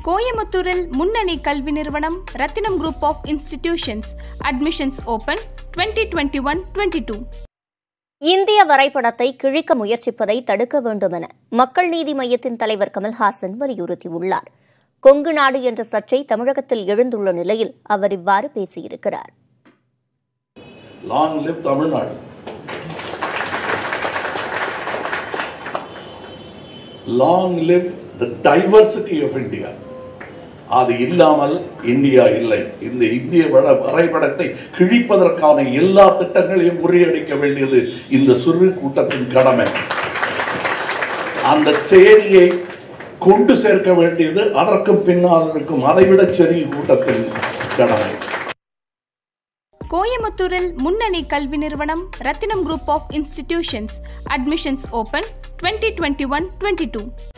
கோயமுத்தூரில் முன்னணி கல்வி நிறுவனம் Rathinam group of institutions admissions open twenty twenty one twenty two இந்திய வரைபடத்தை கிழிக்க முயற்சிப்பதை தடுக்க வேண்டும் என மக்கள் நீதி மய்யத்தின் தலைவர் கமல்ஹாசன் வலியுறுத்தியுள்ளார் கொங்கு நாடு என்ற சர்ச்சை தமிழகத்தில் எழுந்துள்ள நிலையில் அவர் இவ்வாறு பேசியிருக்கிறார் long live Tamil Nadu long live the diversity of India அது இல்லாமல் இந்தியா இல்லை இந்த இந்திய வட- வரைபடத்தை கிழிப்பதற்கான எல்லா திட்டங்களையும் முறியடிக்க வேண்டியது இந்த சிறு கூட்டத்தின் கடமை அந்த செய்தியை கொண்டு சேர்க்க வேண்டியது அதற்கும் பின்னால் இருக்கும் அதைவிட சிறிய கூட்டத்தின் கடமை கோயமுத்தூரில் முன்னணி கல்வி நிறுவனம் Rathinam group of institutions admissions open twenty twenty one twenty two